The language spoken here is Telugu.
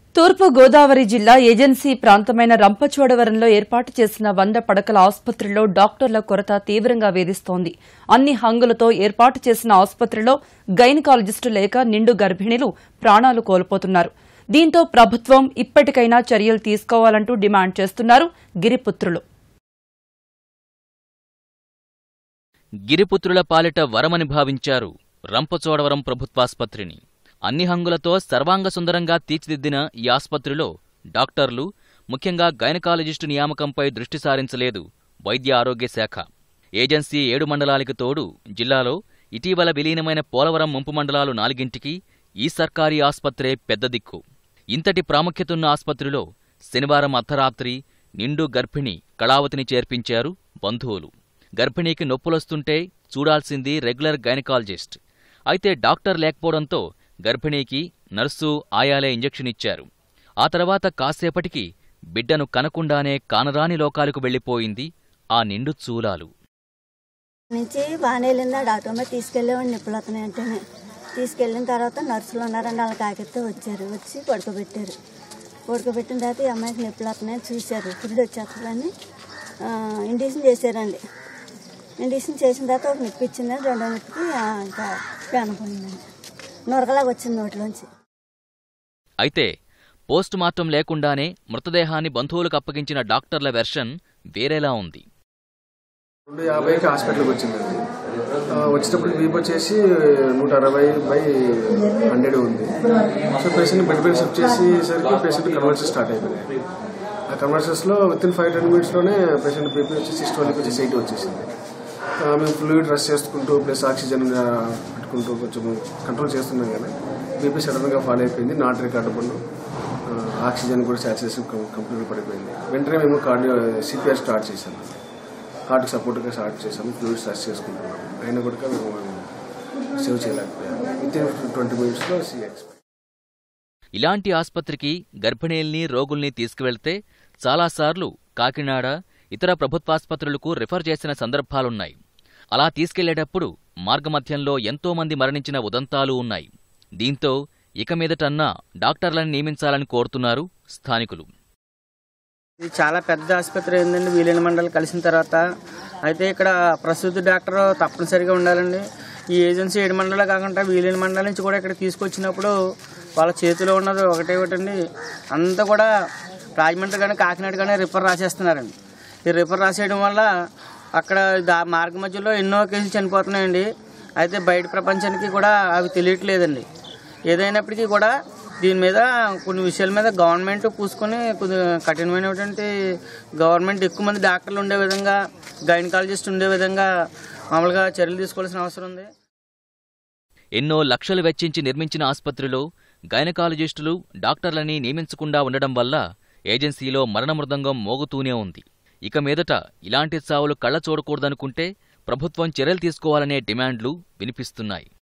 తూర్పు గోదావరి జిల్లా ఏజెన్సీ ప్రాంతమైన రంపచోడవరంలో ఏర్పాటు చేసిన వంద పడకల ఆసుపత్రిలో డాక్టర్ల కొరత తీవ్రంగా వేధిస్తోంది అన్ని హంగులతో ఏర్పాటు చేసిన ఆసుపత్రిలో గైనకాలజిస్టు లేక నిండు గర్భిణీలు ప్రాణాలు కోల్పోతున్నారు దీంతో ప్రభుత్వం ఇప్పటికైనా చర్యలు తీసుకోవాలంటూ డిమాండ్ చేస్తున్నారు గిరిపుత్రులు గిరిపుత్రుల పాలిట వరమని భావించారు రంపచోడవరం ప్రభుత్వాసుపత్రిని అన్ని హంగులతో సర్వాంగ సుందరంగా తీర్చిదిద్దిన ఈ ఆసుపత్రిలో డాక్టర్లు ముఖ్యంగా గైనకాలజిస్టు నియామకంపై దృష్టి సారించలేదు వైద్య ఆరోగ్య శాఖ ఏజెన్సీ ఏడు మండలాలకు తోడు జిల్లాలో ఇటీవల విలీనమైన పోలవరం ముంపు మండలాలు నాలుగింటికి ఈ సర్కారీ ఆసుపత్రే పెద్ద దిక్కు ఇంతటి ప్రాముఖ్యతున్న ఆసుపత్రిలో శనివారం అర్ధరాత్రి నిండు గర్భిణి కళావతిని చేర్పించారు బంధువులు గర్భిణీకి నొప్పులొస్తుంటే చూడాల్సింది రెగ్యులర్ గైనకాలజిస్ట్ అయితే డాక్టర్ లేకపోవడంతో గర్భిణీకి నర్సు ఆయాలే ఇంజెక్షన్ ఇచ్చారు ఆ తర్వాత కాసేపటికి బిడ్డను కనకుండానే కానరాని లోకాలకు వెళ్లిపోయింది ఆ నిండు చూలాలు నుంచి బాగానే వెళ్ళిందా డాక్టర్ మీద తీసుకెళ్ళేవాడిని నిప్పులు వస్తున్నాయి అంటేనే తీసుకెళ్ళిన తర్వాత నర్సులు ఉన్నారని వాళ్ళకి ఆగితే వచ్చారు వచ్చి పడుకోబెట్టారు పడుకోబెట్టిన తర్వాత ఈ అమ్మాయికి నిప్పులు వస్తున్నాయని చూశారు ఫుడ్ వచ్చేస్తుందని ఇండిషన్ చేశారండి ఇండిషన్ చేసిన తర్వాత ఒక నిప్పు ఇచ్చిందని రెండో నిప్పుకి ఆ, ఇంకా ప్రాణం పోయిందండి నొరకలాగా వచ్చింది నోట్లోంచి అయితే పోస్ట్ మార్టం లేకుండానే మృతదేహాన్ని బంధువులకు అప్పగించిన డాక్టర్ల వెర్షన్ వేరేలా ఉంది రెండు యాభైకి హాస్పిటల్కి వచ్చిందండి ఆ, వచ్చేటప్పుడు బీప్ వచ్చేసి నూట అరవై బై హండ్రెడ్ ఉంది సో పేషెంట్ బెడ్ పైన షిఫ్ట్ చేసేసరికి పేషెంట్ కన్వర్సెస్ స్టార్ట్ అయిపోయింది ఆ కన్వర్సెస్లో విత్ ఇన్ ఫైవ్ టెన్ మినిట్స్లోనే పేషెంట్ బీపీ వచ్చి సిక్స్ ట్వంటీకి వచ్చేసి ఎయిటీ వచ్చేసింది ఆ, మేము ఫ్లూయిడ్ రష్ చేసుకుంటూ ప్లస్ ఆక్సిజన్ పెట్టుకుంటూ కొంచెం కంట్రోల్ చేస్తున్నాం కానీ బీపీ సడన్గా ఫాల్ అయిపోయింది నాట్ రికార్డబుల్ ఆక్సిజన్ కూడా సాచురేషన్ కంప్లీట్గా పడిపోయింది వెంటనే మేము కార్డియో సిపిఆర్ స్టార్ట్ చేశాము హార్ట్కి సపోర్ట్గా స్టార్ట్ చేసాము ఫ్లూయిడ్స్ రష్ చేసుకుంటున్నాము అయినా కూడా మేము సేవ్ చేయలేకపోయాము విత్ ఇన్ ట్వంటీ మినిట్స్లో సిఎక్స్ ఇలాంటి ఆస్పత్రికి గర్భిణీల్ని రోగుల్ని తీసుకువెళ్తే చాలాసార్లు కాకినాడ ఇతర ప్రభుత్వాసుపత్రులకు రిఫర్ చేసిన సందర్భాలున్నాయి అలా తీసుకెళ్లేటప్పుడు మార్గమధ్యంలో ఎంతో మంది మరణించిన ఉదంతాలు ఉన్నాయి దీంతో ఇక మీదటన్నా డాక్టర్లను నియమించాలని కోరుతున్నారు స్థానికులు ఇది చాలా పెద్ద ఆసుపత్రి అయిందండి విలీన మండలి కలిసిన తర్వాత అయితే ఇక్కడ ప్రసూతి డాక్టర్ తప్పనిసరిగా ఉండాలండి ఈ ఏజెన్సీ ఏడు మండలం కాకుండా విలీన మండలం నుంచి కూడా ఇక్కడ తీసుకొచ్చినప్పుడు వాళ్ళ చేతిలో ఉన్నది ఒకటే ఒకటండి అంతా కూడా రాజమండ్రి కానీ కాకినాడ కానీ రిఫర్ రాసేస్తున్నారండి ఈ రిఫర్ రాసేయడం వల్ల అక్కడ దా మార్గ మధ్యలో ఎన్నో కేసులు చనిపోతున్నాయండి అయితే బయట ప్రపంచానికి కూడా అవి తెలియట్లేదండి ఏదైనప్పటికీ కూడా దీని మీద కొన్ని విషయాల మీద గవర్నమెంట్ పూసుకొని కొద్దిగా కఠినమైనటువంటి గవర్నమెంట్ ఎక్కువ మంది డాక్టర్లు ఉండే విధంగా గైనకాలజిస్ట్ ఉండే విధంగా మామూలుగా చర్యలు తీసుకోవాల్సిన అవసరం ఉంది ఎన్నో లక్షలు వెచ్చించి నిర్మించిన ఆస్పత్రిలో గైనకాలజిస్టులు డాక్టర్లని నియమించకుండా ఉండడం వల్ల ఏజెన్సీలో మరణమృదంగం మోగుతూనే ఉంది ఇక మీదట ఇలాంటి చావులు కళ్ళ చూడకూడదనుకుంటే ప్రభుత్వం చర్యలు తీసుకోవాలనే డిమాండ్లు వినిపిస్తున్నాయి